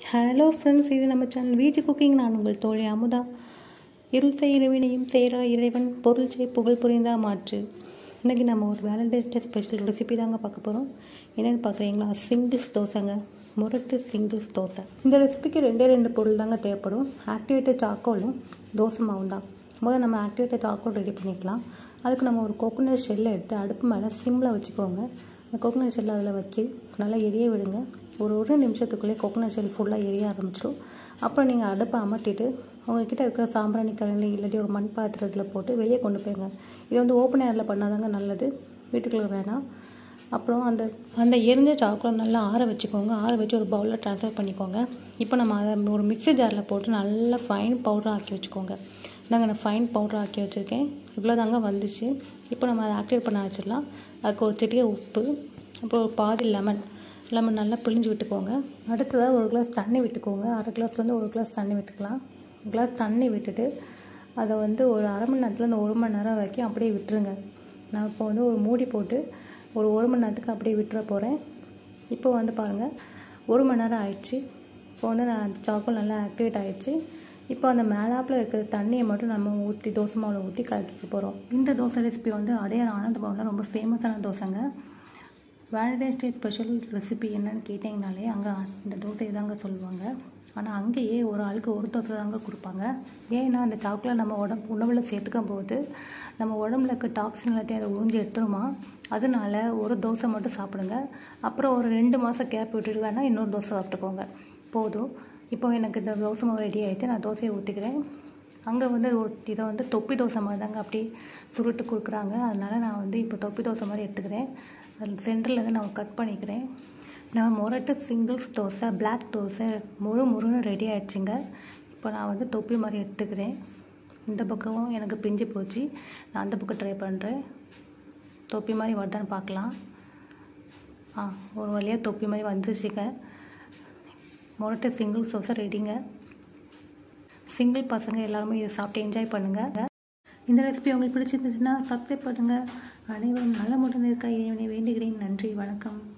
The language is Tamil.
ஹலோ ஃப்ரெண்ட்ஸ் இது நம்ம சேனல் வீச்சு குக்கிங் நான் உங்கள் தோழி அமுதா இருள் செய் இறைவனையும் செய்கிறா இறைவன் பொருள் செய் புகழ் புரிந்தா மாற்று இன்றைக்கி நம்ம ஒரு வேலண்டைன்ஸ் டே ஸ்பெஷல் ரெசிபி தாங்க பார்க்க போகிறோம் என்னென்னு பார்க்குறீங்களா சிங்கிள்ஸ் தோசைங்க முரட்டு சிங்கிள்ஸ் தோசை இந்த ரெசிபிக்கு ரெண்டே ரெண்டு பொருள் தாங்க தேவைப்படும் ஆக்டிவேட்டட் சாக்கோலும் தோசை மாவும் தான் முதல்ல நம்ம ஆக்டிவேட்டட் சாக்கோல் ரெடி பண்ணிக்கலாம் அதுக்கு நம்ம ஒரு கோகோனட் ஷெல்லை எடுத்து அடுப்பு மேலே சிம்மில் வச்சுக்கோங்க அந்த கோகோனட் ஷெல் அதில் வச்சு நல்லா எரிய விடுங்க ஒரு ஒரு நிமிஷத்துக்குள்ளே கோகோனட் ஷெல் ஃபுல்லாக எரிய ஆரம்பிச்சிடும் அப்புறம் நீங்கள் அடுப்பை அமர்த்திட்டு உங்ககிட்ட இருக்கிற சாம்பிராணி கரண்டி இல்லாட்டி ஒரு மண் பாத்திரத்தில் போட்டு வெளியே கொண்டு போயிருங்க இது வந்து ஓப்பன் ஏரில் பண்ணாதாங்க நல்லது வீட்டுக்குள்ளே வேணாம் அப்புறம் அந்த அந்த எரிஞ்ச சாக்கோலை நல்லா ஆற வச்சுக்கோங்க ஆற வச்சு ஒரு பவுலில் ட்ரான்ஸ்ஃபர் பண்ணிக்கோங்க இப்போ நம்ம அதை ஒரு மிக்ஸி ஜாரில் போட்டு நல்லா ஃபைன் பவுடர் ஆக்கி வச்சுக்கோங்க நாங்கள் நான் ஃபைன் பவுடர் ஆக்கி வச்சுருக்கேன் இவ்வளோ தாங்க வந்துச்சு இப்போ நம்ம அதை ஆக்டிவேட் பண்ண வச்சிடலாம் அதுக்கு ஒரு சிட்டிகை உப்பு அப்புறம் ஒரு பாதி லெமன் லெமன் நல்லா பிழிஞ்சு விட்டுக்கோங்க அடுத்ததாக ஒரு கிளாஸ் தண்ணி விட்டுக்கோங்க அரை கிளாஸ்லேருந்து ஒரு கிளாஸ் தண்ணி விட்டுக்கலாம் கிளாஸ் தண்ணி விட்டுட்டு அதை வந்து ஒரு அரை மணி நேரத்துலேருந்து ஒரு மணி நேரம் வரைக்கும் அப்படியே விட்டுருங்க நான் இப்போ வந்து ஒரு மூடி போட்டு ஒரு ஒரு மணி நேரத்துக்கு அப்படியே விட்டுற போகிறேன் இப்போ வந்து பாருங்கள் ஒரு மணி நேரம் ஆயிடுச்சு இப்போ வந்து நான் சாக்கோல் நல்லா ஆக்டிவேட் ஆகிடுச்சு இப்போ அந்த மேலாப்பில் இருக்கிற தண்ணியை மட்டும் நம்ம ஊற்றி தோசை மாவில் ஊற்றி கலக்கிக்க போகிறோம் இந்த தோசை ரெசிபி வந்து அடையார் ஆனந்த பவனில் ரொம்ப ஃபேமஸான தோசைங்க வேலண்டைன்ஸ் டே ஸ்பெஷல் ரெசிபி என்னன்னு கேட்டிங்கனாலே அங்கே இந்த தோசையை தாங்க சொல்லுவாங்க ஆனால் அங்கேயே ஒரு ஆளுக்கு ஒரு தோசை தாங்க கொடுப்பாங்க ஏன்னா அந்த சாக்லேட் நம்ம உடம்பு உணவில் சேர்த்துக்கும் போது நம்ம உடம்புல இருக்க டாக்ஸின் எல்லாத்தையும் அதை உறிஞ்சி எடுத்துருமா அதனால ஒரு தோசை மட்டும் சாப்பிடுங்க அப்புறம் ஒரு ரெண்டு மாதம் கேப் விட்டுட்டு வேணால் இன்னொரு தோசை சாப்பிட்டுக்கோங்க போதும் இப்போ எனக்கு இந்த தோசை மாவு ரெடி ஆகிட்டு நான் தோசையை ஊற்றிக்கிறேன் அங்கே வந்து ஒரு இதை வந்து தொப்பி தோசை மாதிரி தாங்க அப்படி சுருட்டு கொடுக்குறாங்க அதனால் நான் வந்து இப்போ தொப்பி தோசை மாதிரி எடுத்துக்கிறேன் அதில் சென்டரில் இருந்து நான் கட் பண்ணிக்கிறேன் நான் முரட்டு சிங்கிள்ஸ் தோசை பிளாக் தோசை முழு முருன்னு ரெடி ஆகிடுச்சிங்க இப்போ நான் வந்து தொப்பி மாதிரி எடுத்துக்கிறேன் இந்த பக்கமும் எனக்கு பிஞ்சு போச்சு நான் அந்த பக்கம் ட்ரை பண்ணுறேன் தொப்பி மாதிரி வருதான்னு பார்க்கலாம் ஆ ஒரு வழியாக தொப்பி மாதிரி வந்துருச்சுங்க முரட்டு சிங்கிள் தோசை ரெடிங்க சிங்கிள் பசங்க எல்லாருமே இதை சாப்பிட்டு என்ஜாய் பண்ணுங்கள் இந்த ரெசிபி உங்களுக்கு பிடிச்சிருந்துச்சுன்னா சப்ஸ்கிரைப் பண்ணுங்கள் அனைவரும் நல்ல முடன் இருக்க இறைவனை வேண்டுகிறேன் நன்றி வணக்கம்